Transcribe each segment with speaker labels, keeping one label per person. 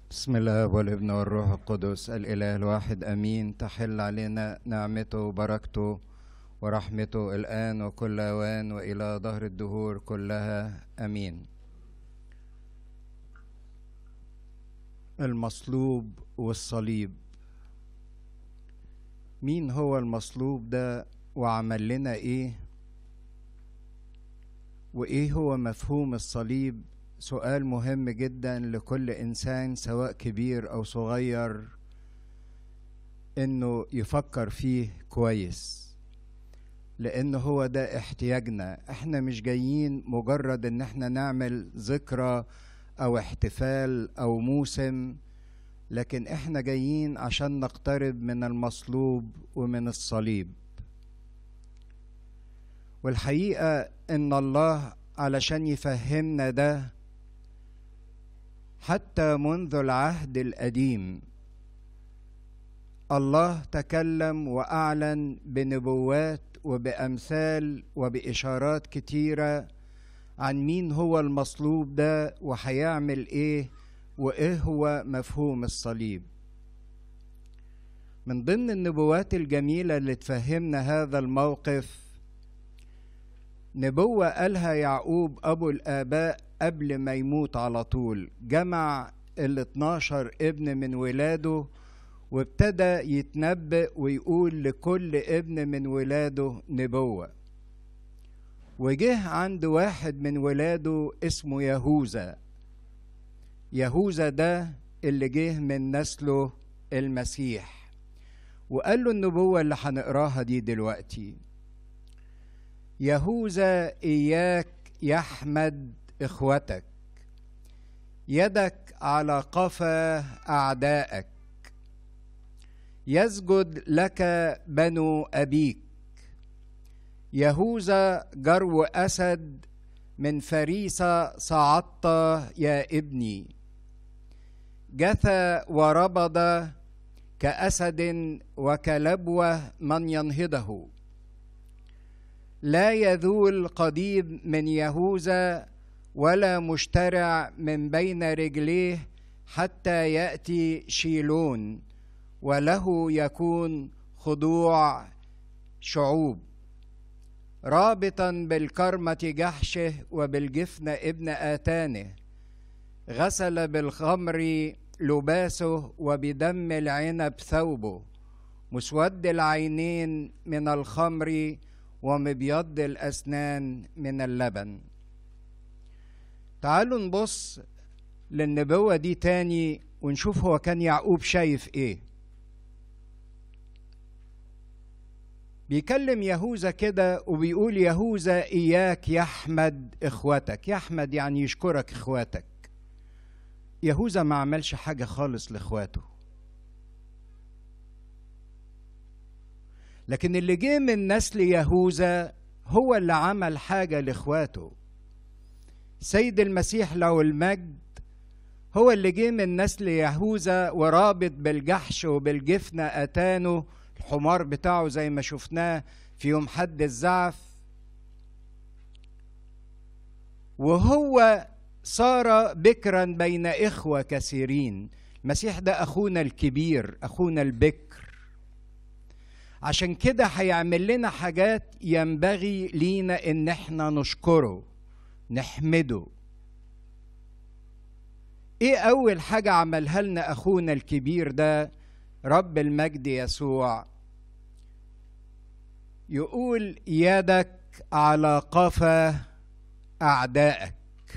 Speaker 1: بسم الله والابن والروح القدس الإله الواحد أمين تحل علينا نعمته وبركته ورحمته الآن وكل أوان وإلى ظهر الدهور كلها أمين المصلوب والصليب مين هو المصلوب ده وعمل لنا ايه وايه هو مفهوم الصليب سؤال مهم جدا لكل انسان سواء كبير او صغير انه يفكر فيه كويس لان هو ده احتياجنا احنا مش جايين مجرد ان احنا نعمل ذكرى او احتفال او موسم لكن احنا جايين عشان نقترب من المصلوب ومن الصليب والحقيقه ان الله علشان يفهمنا ده حتى منذ العهد القديم الله تكلم واعلن بنبوات وبامثال وباشارات كتيره عن مين هو المصلوب ده وهيعمل ايه وايه هو مفهوم الصليب من ضمن النبوات الجميله اللي تفهمنا هذا الموقف نبوه قالها يعقوب ابو الاباء قبل ما يموت على طول جمع ال 12 ابن من ولاده وابتدى يتنبأ ويقول لكل ابن من ولاده نبوة وجه عند واحد من ولاده اسمه يهوذا يهوذا ده اللي جه من نسله المسيح وقال له النبوة اللي هنقراها دي دلوقتي يهوذا إياك يحمد إخوتك يدك على قفا أعدائك يسجد لك بنو أبيك يهوذا جرو أسد من فريسة صعدت يا ابني جثى وربض كأسد وكلبوة من ينهضه لا يذول قضيب من يهوذا ولا مشترع من بين رجليه حتى ياتي شيلون وله يكون خضوع شعوب رابطا بالكرمة جحشه وبالجفن ابن آتانه غسل بالخمر لباسه وبدم العنب ثوبه مسود العينين من الخمر ومبيض الأسنان من اللبن تعالوا نبص للنبوة دي تاني ونشوف هو كان يعقوب شايف ايه بيكلم يهوذا كده وبيقول يهوذا اياك يحمد اخوتك يحمد يعني يشكرك اخواتك يهوذا ما عملش حاجة خالص لاخواته لكن اللي جه من نسل يهوذا هو اللي عمل حاجة لاخواته سيد المسيح له المجد هو اللي جه من نسل يهوذا ورابط بالجحش وبالجفن اتانه الحمار بتاعه زي ما شفناه في يوم حد الزعف وهو صار بكرا بين اخوه كثيرين المسيح ده اخونا الكبير اخونا البكر عشان كده هيعمل لنا حاجات ينبغي لينا ان احنا نشكره نحمده ايه اول حاجه عملها لنا اخونا الكبير ده رب المجد يسوع يقول يدك على قفا اعدائك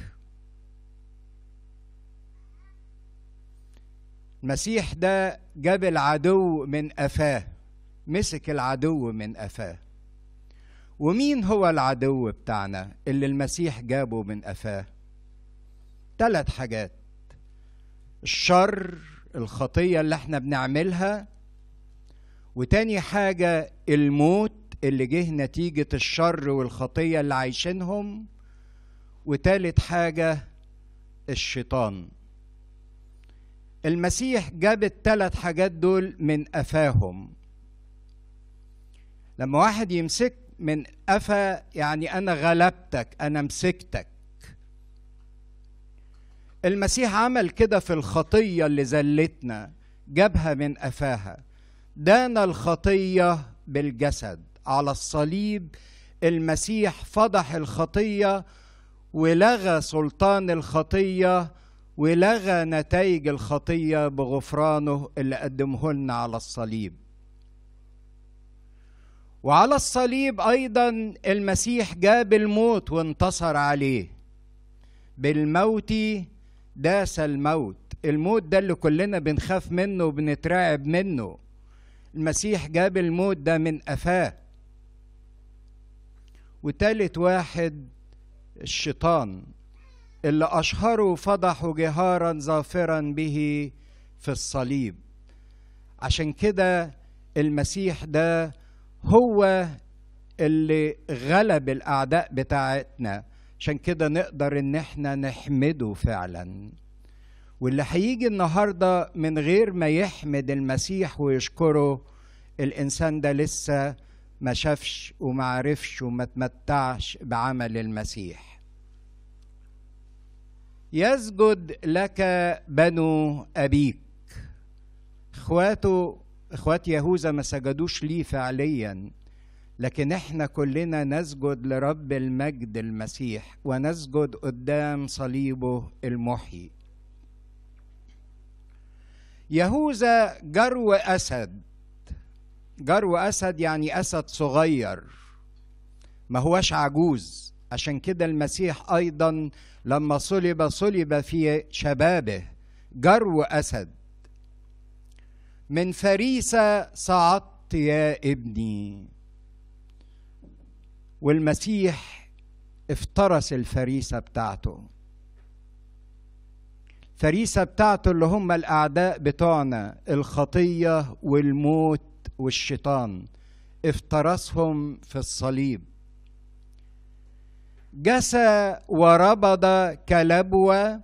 Speaker 1: المسيح ده جاب العدو من قفاه مسك العدو من قفاه ومين هو العدو بتاعنا اللي المسيح جابه من قفاه ثلاث حاجات الشر الخطيه اللي احنا بنعملها وتاني حاجه الموت اللي جه نتيجه الشر والخطيه اللي عايشينهم وتالت حاجه الشيطان المسيح جاب الثلاث حاجات دول من قفاهم لما واحد يمسك من قفا يعني انا غلبتك انا مسكتك المسيح عمل كده في الخطيه اللي زلتنا جابها من قفاها دان الخطيه بالجسد على الصليب المسيح فضح الخطيه ولغى سلطان الخطيه ولغى نتائج الخطيه بغفرانه اللي قدمه لنا على الصليب وعلى الصليب ايضا المسيح جاب الموت وانتصر عليه بالموت داس الموت الموت ده اللي كلنا بنخاف منه وبنترعب منه المسيح جاب الموت ده من قفاه وتالت واحد الشيطان اللي أشهره فضحوا جهارا ظافرا به في الصليب عشان كده المسيح ده هو اللي غلب الأعداء بتاعتنا عشان كده نقدر إن احنا نحمده فعلا واللي هيجي النهارده من غير ما يحمد المسيح ويشكره الإنسان ده لسه ما شافش وما عرفش وما تمتعش بعمل المسيح يسجد لك بنو أبيك اخواته اخوات يهوذا ما سجدوش ليه فعليا لكن احنا كلنا نسجد لرب المجد المسيح ونسجد قدام صليبه المحيي يهوذا جرو اسد جرو اسد يعني اسد صغير ما هوش عجوز عشان كده المسيح ايضا لما صلب صلب في شبابه جرو اسد من فريسه صعدت يا ابني والمسيح افترس الفريسه بتاعته الفريسه بتاعته اللي هم الاعداء بتوعنا الخطيه والموت والشيطان افترسهم في الصليب جسى وربض كلبوة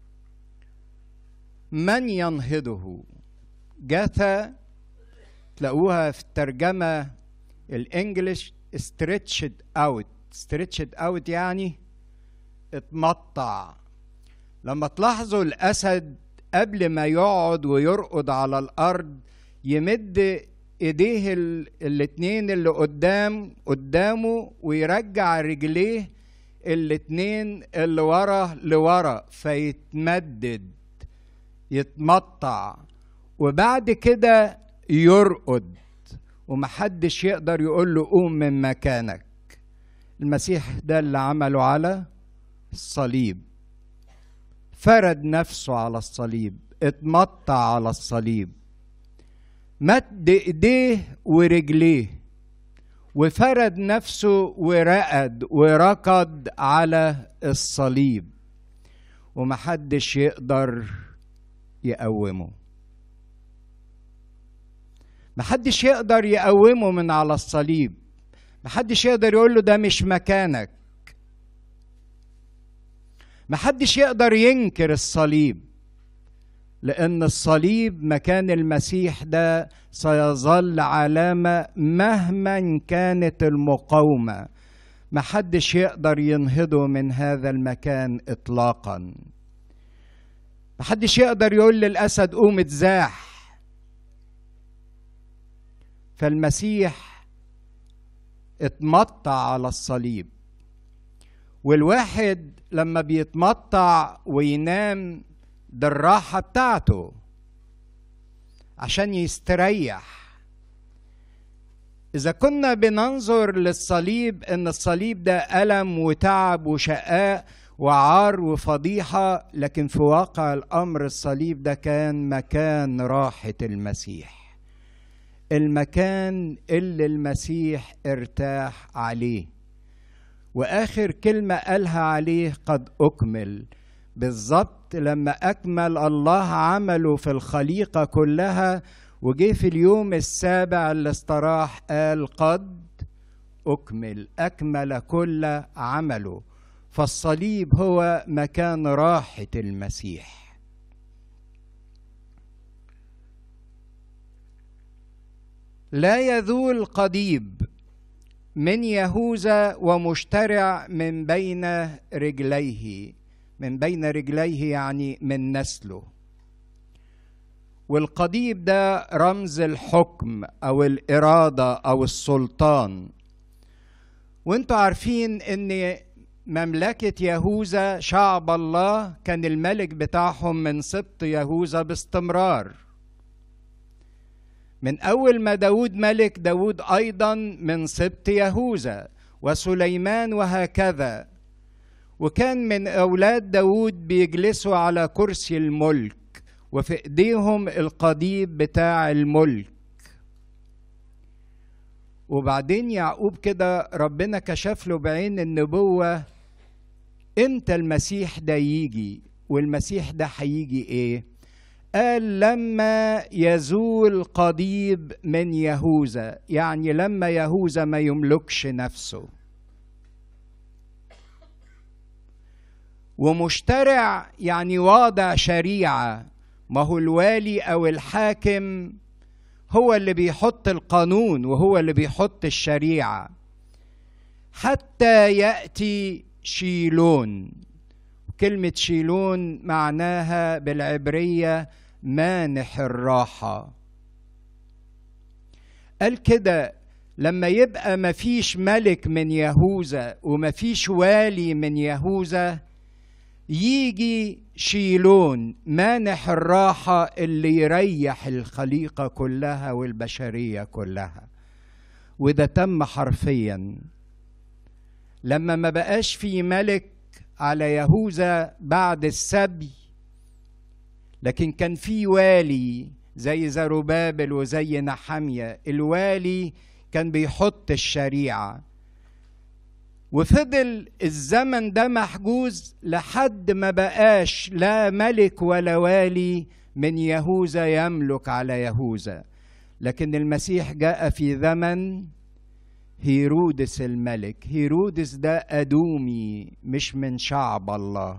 Speaker 1: من ينهضه جثى تلاقوها في الترجمة الانجليش stretched out stretched out يعني اتمطع لما تلاحظوا الأسد قبل ما يقعد ويرقد على الأرض يمد ايديه الاتنين اللي قدام قدامه ويرجع رجليه الاتنين اللي ورا لورا فيتمدد يتمطع وبعد كده يرقد ومحدش يقدر يقول له قوم من مكانك المسيح ده اللي عمله على الصليب فرد نفسه على الصليب اتمطع على الصليب مد ايديه ورجليه وفرد نفسه ورقد وركض على الصليب ومحدش يقدر يقومه محدش يقدر يقومه من على الصليب محدش يقدر يقول له ده مش مكانك محدش يقدر ينكر الصليب لأن الصليب مكان المسيح ده سيظل علامة مهما كانت المقاومة محدش يقدر ينهضه من هذا المكان إطلاقا محدش يقدر يقول للأسد قوم اتزاح فالمسيح اتمطع على الصليب والواحد لما بيتمطع وينام ده الراحة بتاعته عشان يستريح إذا كنا بننظر للصليب إن الصليب ده ألم وتعب وشقاء وعار وفضيحة لكن في واقع الأمر الصليب ده كان مكان راحة المسيح المكان اللي المسيح ارتاح عليه واخر كلمه قالها عليه قد اكمل بالظبط لما اكمل الله عمله في الخليقه كلها وجه في اليوم السابع اللي استراح قال قد اكمل اكمل كل عمله فالصليب هو مكان راحه المسيح لا يذول قضيب من يهوذا ومشترع من بين رجليه من بين رجليه يعني من نسله والقضيب ده رمز الحكم او الاراده او السلطان وانتوا عارفين ان مملكه يهوذا شعب الله كان الملك بتاعهم من سبط يهوذا باستمرار من اول ما داود ملك داود ايضا من سبط يهوذا وسليمان وهكذا وكان من اولاد داود بيجلسوا على كرسي الملك وفي ايديهم القضيب بتاع الملك وبعدين يعقوب كده ربنا كشف له بعين النبوة امتى المسيح ده يجي والمسيح ده هيجي ايه قال لما يزول قضيب من يهوذا يعني لما يهوذا ما يملكش نفسه ومشترع يعني واضع شريعه ما هو الوالي او الحاكم هو اللي بيحط القانون وهو اللي بيحط الشريعه حتى ياتي شيلون كلمه شيلون معناها بالعبريه مانح الراحه قال كده لما يبقى مفيش ملك من يهوذا ومفيش والي من يهوذا يجي شيلون مانح الراحة اللي يريح الخليقة كلها والبشرية كلها وده تم حرفيا لما ما بقاش في ملك على يهوذا بعد السبي لكن كان في والي زي زروبابل وزي نحمية الوالي كان بيحط الشريعه وفضل الزمن ده محجوز لحد ما بقاش لا ملك ولا والي من يهوذا يملك على يهوذا لكن المسيح جاء في زمن هيرودس الملك هيرودس ده أدومي مش من شعب الله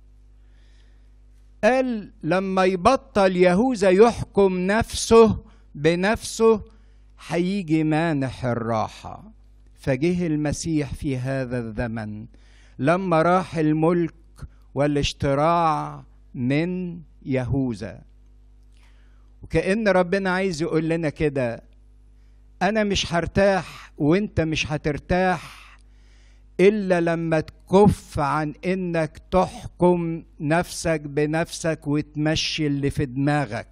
Speaker 1: قال لما يبطل يهوذا يحكم نفسه بنفسه هيجي مانح الراحه فجه المسيح في هذا الزمن لما راح الملك والاشتراع من يهوذا وكأن ربنا عايز يقول لنا كده أنا مش هرتاح وأنت مش هترتاح إلا لما تكف عن إنك تحكم نفسك بنفسك وتمشي اللي في دماغك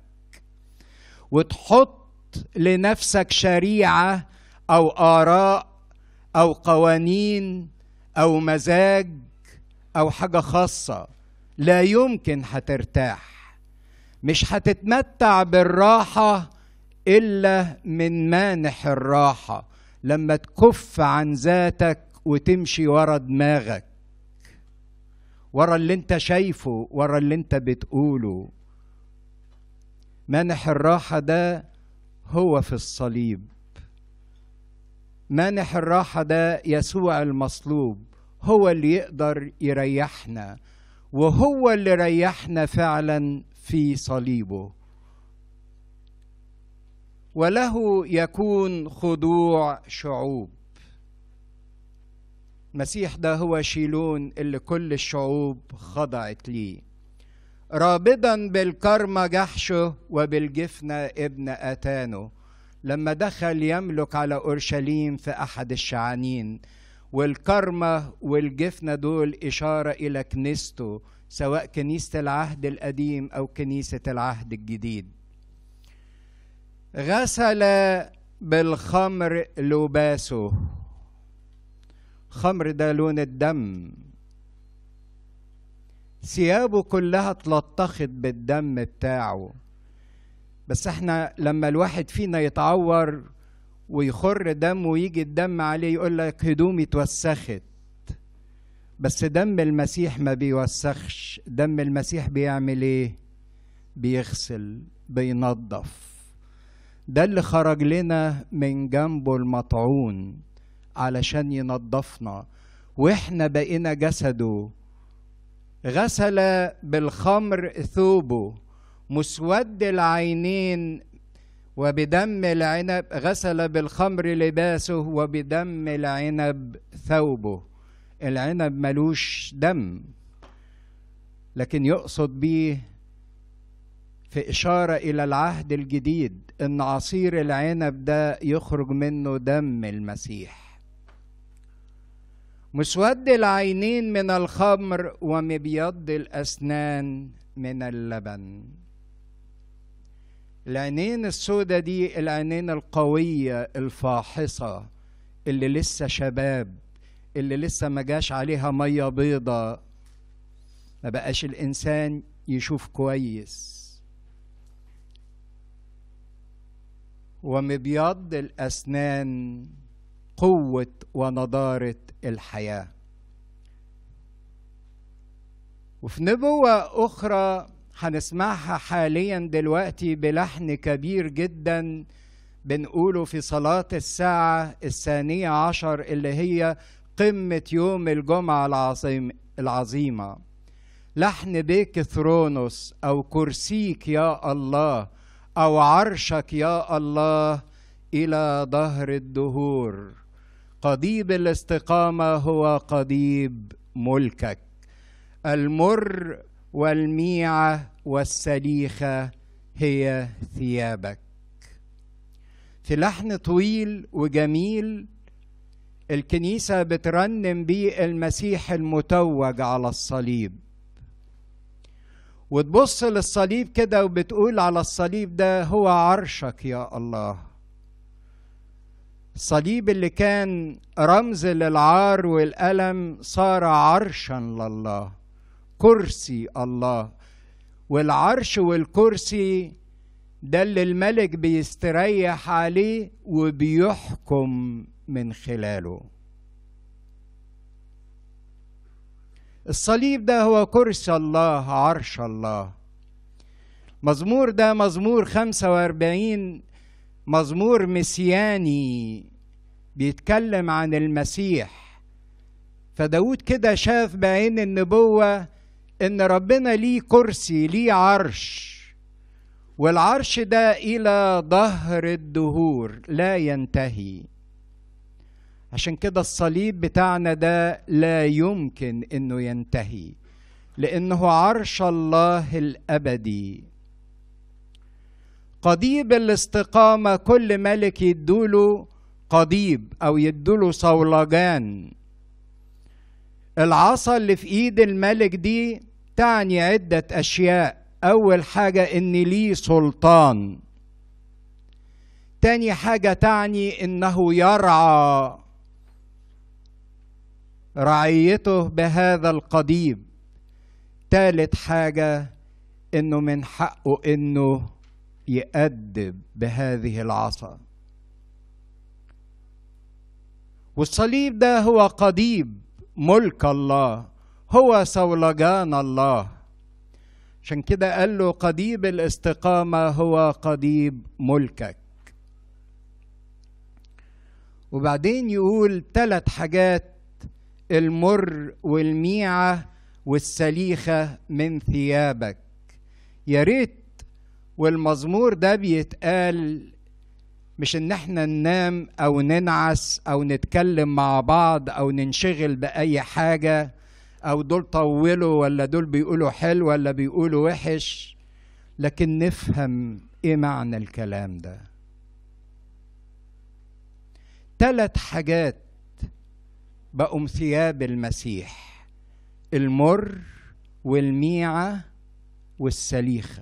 Speaker 1: وتحط لنفسك شريعة أو آراء او قوانين او مزاج او حاجه خاصه لا يمكن هترتاح مش هتتمتع بالراحه الا من مانح الراحه لما تكف عن ذاتك وتمشي ورا دماغك ورا اللي انت شايفه ورا اللي انت بتقوله مانح الراحه ده هو في الصليب مانح الراحة ده يسوع المصلوب هو اللي يقدر يريحنا وهو اللي ريحنا فعلا في صليبه وله يكون خضوع شعوب المسيح ده هو شيلون اللي كل الشعوب خضعت ليه رابضا بالكرمة جحشه وبالجفنة ابن أتانه لما دخل يملك على اورشليم في احد الشعانين والكرمه والجفنه دول اشاره الى كنيسته سواء كنيسه العهد القديم او كنيسه العهد الجديد غسل بالخمر لباسه خمر ده لون الدم ثيابه كلها اتلطخت بالدم بتاعه بس احنا لما الواحد فينا يتعور ويخر دم ويجي الدم عليه يقول لك هدومي اتوسخت بس دم المسيح ما بيوسخش دم المسيح بيعمل ايه بيغسل بينظف ده اللي خرج لنا من جنبه المطعون علشان ينظفنا واحنا بقينا جسده غسل بالخمر ثوبه مسود العينين وبدم العنب غسل بالخمر لباسه وبدم العنب ثوبه العنب ملوش دم لكن يقصد بيه في إشارة إلى العهد الجديد إن عصير العنب ده يخرج منه دم المسيح مسود العينين من الخمر ومبيض الأسنان من اللبن العينين السودة دي العينين القوية الفاحصة اللي لسه شباب اللي لسه ما جاش عليها مية بيضة ما بقاش الإنسان يشوف كويس ومبيض الأسنان قوة ونضارة الحياة وفي نبوة أخرى هنسمعها حاليا دلوقتي بلحن كبير جدا بنقوله في صلاة الساعة الثانية عشر اللي هي قمة يوم الجمعة العظيم العظيمة لحن بيك ثرونوس أو كرسيك يا الله أو عرشك يا الله إلى ظهر الدهور قضيب الاستقامة هو قضيب ملكك المر والميعة والسليخة هي ثيابك في لحن طويل وجميل الكنيسة بترنم بيه المسيح المتوج على الصليب وتبص للصليب كده وبتقول على الصليب ده هو عرشك يا الله الصليب اللي كان رمز للعار والألم صار عرشا لله كرسي الله والعرش والكرسي ده اللي الملك بيستريح عليه وبيحكم من خلاله الصليب ده هو كرسي الله عرش الله مزمور ده مزمور 45 مزمور مسياني بيتكلم عن المسيح فداود كده شاف بعين النبوة ان ربنا ليه كرسي ليه عرش والعرش ده الى ظهر الدهور لا ينتهي عشان كده الصليب بتاعنا ده لا يمكن انه ينتهي لانه عرش الله الابدي قضيب الاستقامه كل ملك يدوله قضيب او يدوله صولجان العصا اللي في ايد الملك دي تعني عده اشياء اول حاجه ان ليه سلطان تاني حاجه تعني انه يرعى رعيته بهذا القضيب تالت حاجة انه من حقه انه يأدب بهذه العصا والصليب ده هو قضيب ملك الله هو صولجان الله عشان كده قال له قضيب الاستقامة هو قضيب ملكك وبعدين يقول ثلاث حاجات المر والميعة والسليخة من ثيابك يا ريت والمزمور ده بيتقال مش ان احنا ننام او ننعس او نتكلم مع بعض او ننشغل باي حاجة او دول طولوا ولا دول بيقولوا حلو ولا بيقولوا وحش لكن نفهم ايه معنى الكلام ده ثلاث حاجات بقوا ثياب المسيح المر والميعة والسليخة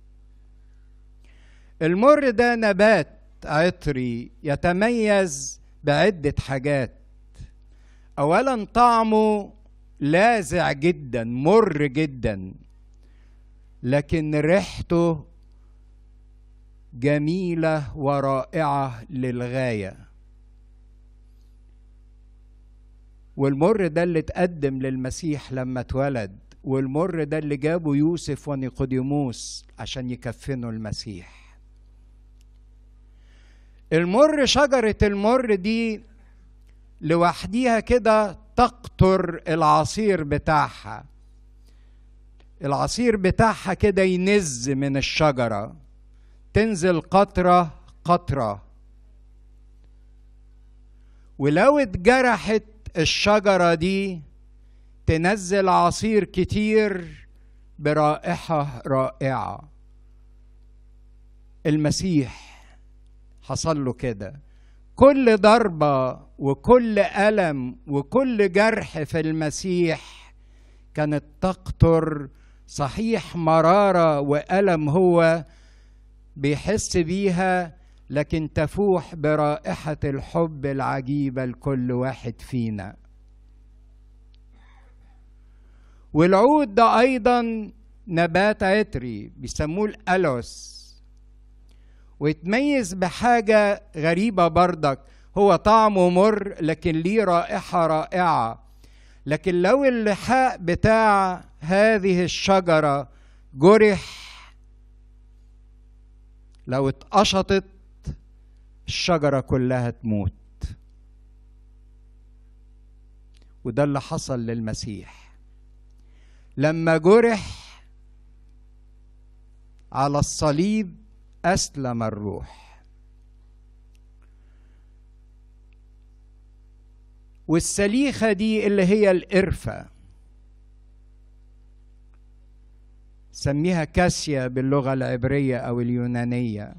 Speaker 1: المر ده نبات عطري يتميز بعدة حاجات أولا طعمه لاذع جدا مر جدا لكن ريحته جميلة ورائعة للغاية والمر ده اللي اتقدم للمسيح لما اتولد والمر ده اللي جابه يوسف ونيقوديموس عشان يكفنوا المسيح المر شجرة المر دي لوحديها كده تقطر العصير بتاعها العصير بتاعها كده ينز من الشجرة تنزل قطرة قطرة ولو اتجرحت الشجرة دي تنزل عصير كتير برائحة رائعة المسيح حصل له كده كل ضربة وكل ألم وكل جرح في المسيح كانت تقطر صحيح مرارة وألم هو بيحس بيها لكن تفوح برائحة الحب العجيبة لكل واحد فينا والعود ده أيضا نبات عطري بيسموه الألوس ويتميز بحاجة غريبة بردك هو طعمه مر لكن ليه رائحة رائعة لكن لو اللحاء بتاع هذه الشجرة جرح لو اتقشطت الشجرة كلها تموت وده اللي حصل للمسيح لما جرح على الصليب أسلم الروح والسليخة دي اللي هي القرفة سميها كاسيا باللغة العبرية أو اليونانية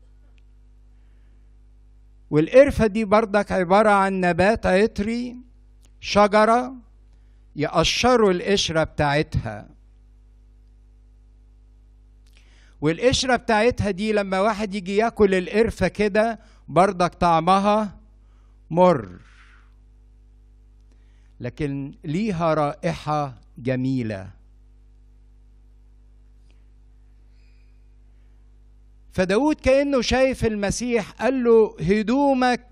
Speaker 1: والقرفة دي بردك عبارة عن نبات عطري شجرة يقشروا القشرة بتاعتها والقشرة بتاعتها دي لما واحد يجي ياكل القرفة كده بردك طعمها مر لكن ليها رائحة جميلة فداود كأنه شايف المسيح قال له هدومك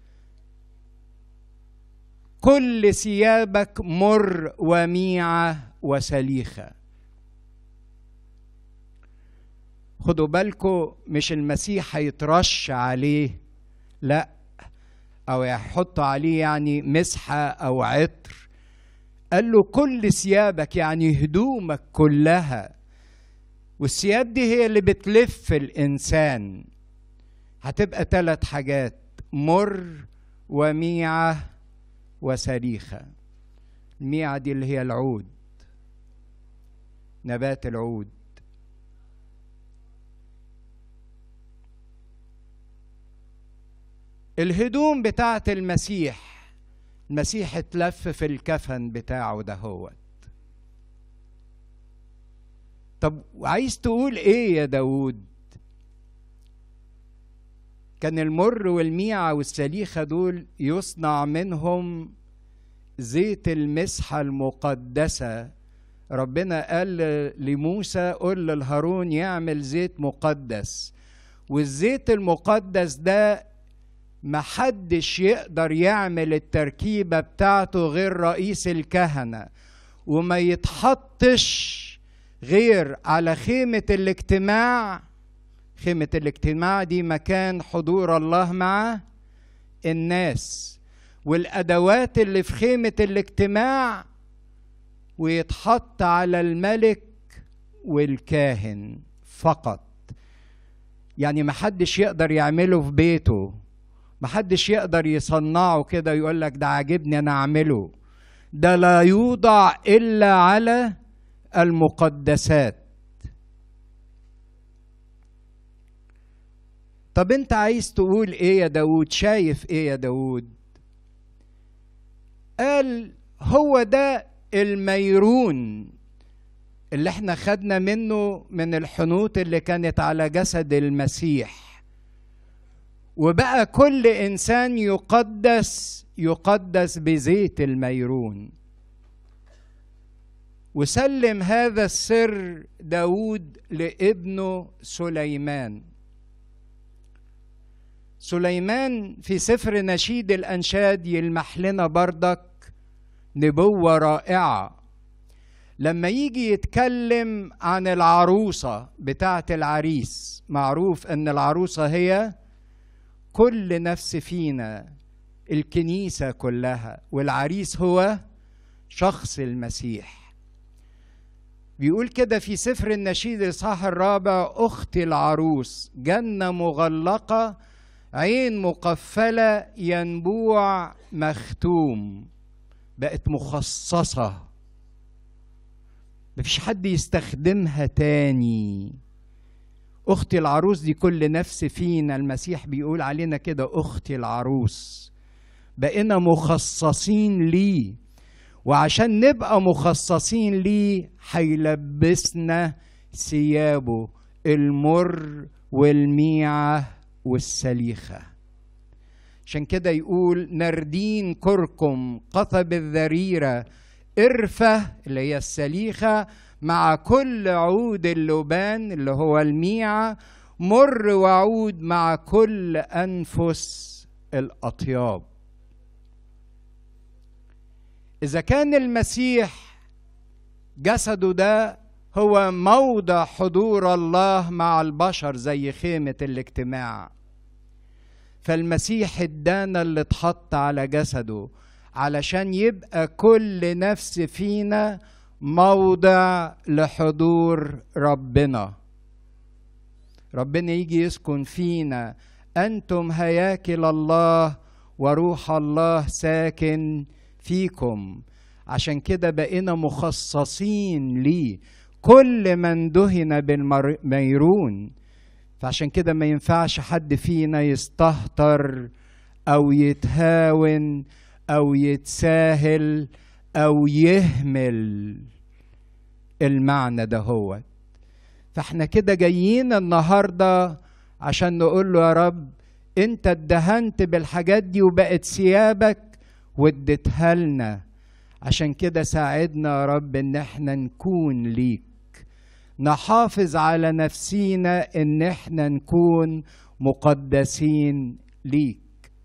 Speaker 1: كل ثيابك مر وميعة وسليخة خدوا بالكم مش المسيح هيترش عليه لا او يحط عليه يعني مسحه او عطر قال له كل ثيابك يعني هدومك كلها والثياب دي هي اللي بتلف الانسان هتبقى ثلاث حاجات مر وميعه وسريخه الميعه دي اللي هي العود نبات العود الهدوم بتاعت المسيح المسيح اتلف في الكفن بتاعه دهوت طب عايز تقول ايه يا داود كان المر والميعة والسليخة دول يصنع منهم زيت المسحة المقدسة ربنا قال لموسى قل لهارون يعمل زيت مقدس والزيت المقدس ده محدش يقدر يعمل التركيبة بتاعته غير رئيس الكهنة وما يتحطش غير على خيمة الاجتماع خيمة الاجتماع دي مكان حضور الله مع الناس والأدوات اللي في خيمة الاجتماع ويتحط على الملك والكاهن فقط يعني محدش يقدر يعمله في بيته محدش يقدر يصنعه كده يقول لك ده عاجبني انا اعمله ده لا يوضع الا على المقدسات طب انت عايز تقول ايه يا داود شايف ايه يا داود قال هو ده الميرون اللي احنا خدنا منه من الحنوط اللي كانت على جسد المسيح وبقى كل انسان يقدس يقدس بزيت الميرون وسلم هذا السر داود لابنه سليمان سليمان في سفر نشيد الأنشاد يلمح لنا بردك نبوة رائعة لما يجي يتكلم عن العروسة بتاعة العريس معروف أن العروسة هي كل نفس فينا الكنيسة كلها والعريس هو شخص المسيح بيقول كده في سفر النشيد الإصحاح الرابع أختي العروس جنة مغلقة عين مقفلة ينبوع مختوم بقت مخصصة مفيش حد يستخدمها تاني اختي العروس دي كل نفس فينا المسيح بيقول علينا كده اختي العروس بقينا مخصصين ليه وعشان نبقى مخصصين ليه هيلبسنا ثيابه المر والميعه والسليخه عشان كده يقول نردين كركم قثب الذريره قرفه اللي هي السليخه مع كل عود اللبان اللي هو الميعة مر وعود مع كل أنفس الأطياب إذا كان المسيح جسده ده هو موضع حضور الله مع البشر زي خيمة الاجتماع فالمسيح ادانا اللي اتحط على جسده علشان يبقى كل نفس فينا موضع لحضور ربنا ربنا يجي يسكن فينا انتم هياكل الله وروح الله ساكن فيكم عشان كده بقينا مخصصين ليه كل من دهن بالميرون فعشان كده ما ينفعش حد فينا يستهتر او يتهاون او يتساهل او يهمل المعنى ده هو فاحنا كده جايين النهارده عشان نقول له يا رب انت ادهنت بالحاجات دي وبقت ثيابك واديتها لنا عشان كده ساعدنا يا رب ان احنا نكون ليك نحافظ على نفسينا ان احنا نكون مقدسين ليك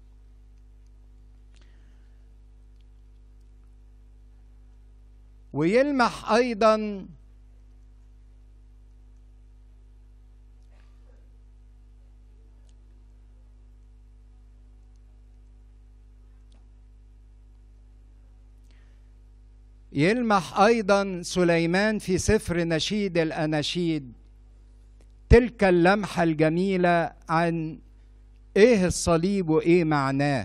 Speaker 1: ويلمح ايضا يلمح ايضا سليمان في سفر نشيد الاناشيد تلك اللمحه الجميله عن ايه الصليب وايه معناه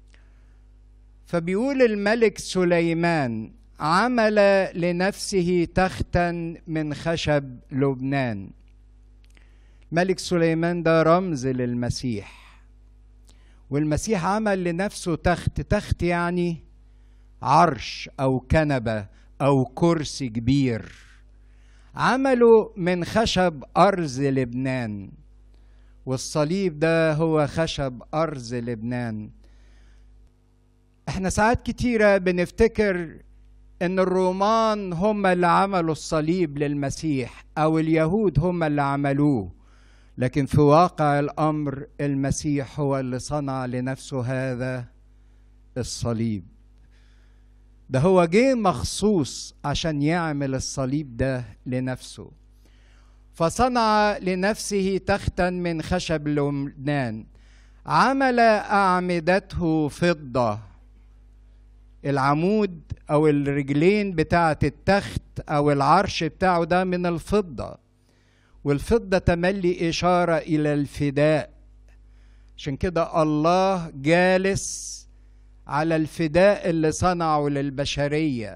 Speaker 1: فبيقول الملك سليمان عمل لنفسه تختا من خشب لبنان ملك سليمان ده رمز للمسيح والمسيح عمل لنفسه تخت تخت يعني عرش او كنبه او كرسي كبير عمله من خشب ارز لبنان والصليب ده هو خشب ارز لبنان احنا ساعات كتيره بنفتكر ان الرومان هم اللي عملوا الصليب للمسيح او اليهود هم اللي عملوه لكن في واقع الامر المسيح هو اللي صنع لنفسه هذا الصليب ده هو جه مخصوص عشان يعمل الصليب ده لنفسه فصنع لنفسه تختا من خشب لبنان عمل اعمدته فضه العمود او الرجلين بتاعه التخت او العرش بتاعه ده من الفضه والفضه تملي اشاره الى الفداء عشان كده الله جالس على الفداء اللي صنعه للبشريه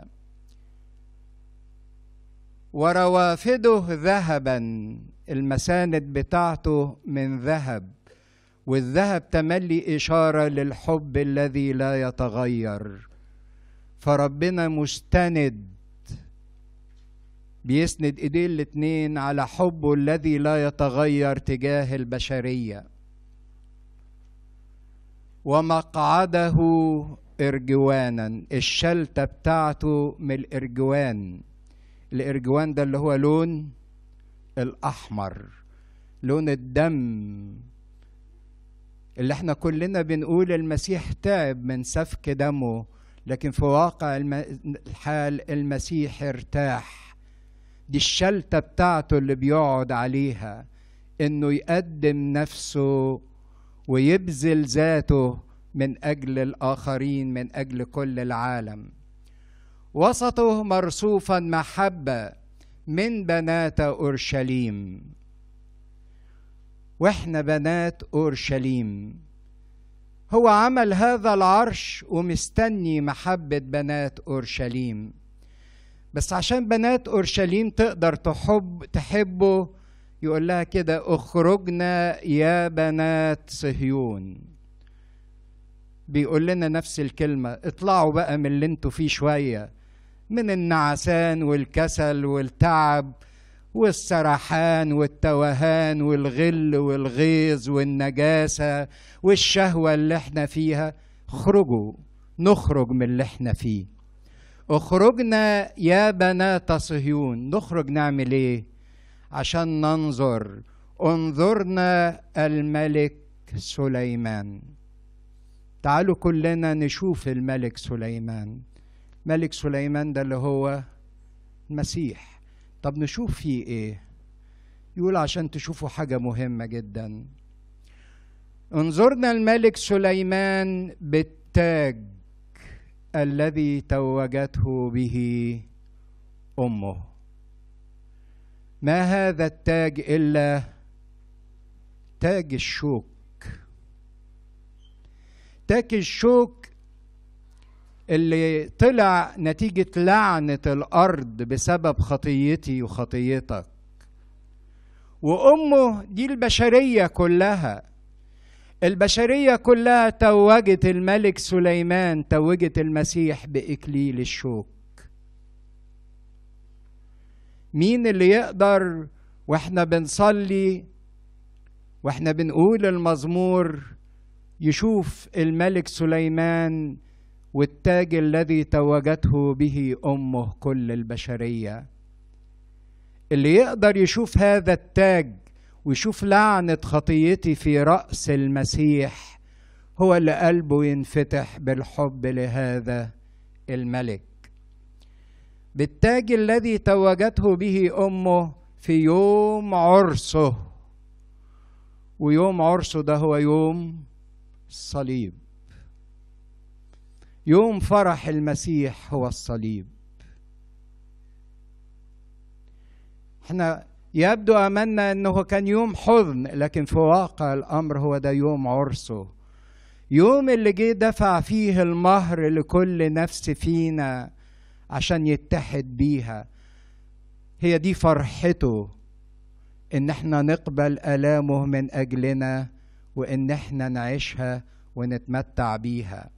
Speaker 1: وروافده ذهبا المساند بتاعته من ذهب والذهب تملي اشاره للحب الذي لا يتغير فربنا مستند بيسند ايديه الاتنين على حبه الذي لا يتغير تجاه البشريه ومقعده ارجوانا الشلته بتاعته من الارجوان الارجوان ده اللي هو لون الاحمر لون الدم اللي احنا كلنا بنقول المسيح تعب من سفك دمه لكن في واقع الحال المسيح ارتاح دي الشلتة بتاعته اللي بيقعد عليها انه يقدم نفسه ويبذل ذاته من اجل الاخرين من اجل كل العالم وسطه مرصوفا محبه من بنات اورشليم واحنا بنات اورشليم هو عمل هذا العرش ومستني محبه بنات اورشليم بس عشان بنات اورشليم تقدر تحب تحبه يقول لها كده اخرجنا يا بنات صهيون بيقول لنا نفس الكلمة اطلعوا بقى من اللي انتوا فيه شوية من النعسان والكسل والتعب والسرحان والتوهان والغل والغيظ والنجاسة والشهوة اللي احنا فيها اخرجوا نخرج من اللي احنا فيه اخرجنا يا بنات صهيون نخرج نعمل ايه عشان ننظر انظرنا الملك سليمان تعالوا كلنا نشوف الملك سليمان ملك سليمان ده اللي هو المسيح طب نشوف فيه ايه يقول عشان تشوفوا حاجة مهمة جدا انظرنا الملك سليمان بالتاج الذي توجته به امه ما هذا التاج الا تاج الشوك تاج الشوك اللي طلع نتيجة لعنة الأرض بسبب خطيتي وخطيتك وأمه دي البشرية كلها البشرية كلها توجت الملك سليمان توجت المسيح بإكليل الشوك مين اللي يقدر واحنا بنصلي واحنا بنقول المزمور يشوف الملك سليمان والتاج الذي توجته به امه كل البشريه اللي يقدر يشوف هذا التاج ويشوف لعنه خطيتي في راس المسيح هو اللي قلبه ينفتح بالحب لهذا الملك بالتاج الذي توجته به امه في يوم عرسه ويوم عرسه ده هو يوم الصليب يوم فرح المسيح هو الصليب احنا يبدو املنا انه كان يوم حزن لكن في واقع الامر هو ده يوم عرسه يوم اللي جه دفع فيه المهر لكل نفس فينا عشان يتحد بيها هي دي فرحته ان احنا نقبل الامه من اجلنا وان احنا نعيشها ونتمتع بيها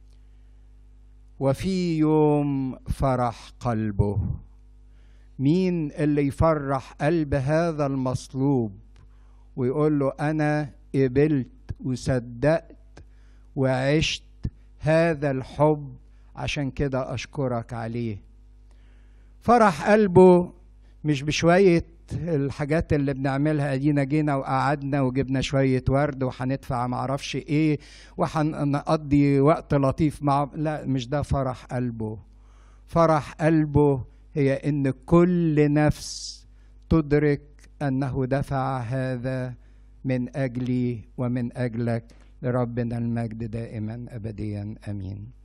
Speaker 1: وفي يوم فرح قلبه مين اللي يفرح قلب هذا المصلوب ويقول له انا قبلت وصدقت وعشت هذا الحب عشان كده اشكرك عليه فرح قلبه مش بشويه الحاجات اللي بنعملها ادينا جينا وقعدنا وجبنا شويه ورد وهندفع معرفش ايه وهنقضي وقت لطيف مع لا مش ده فرح قلبه فرح قلبه هي ان كل نفس تدرك انه دفع هذا من اجلي ومن اجلك لربنا المجد دائما ابديا امين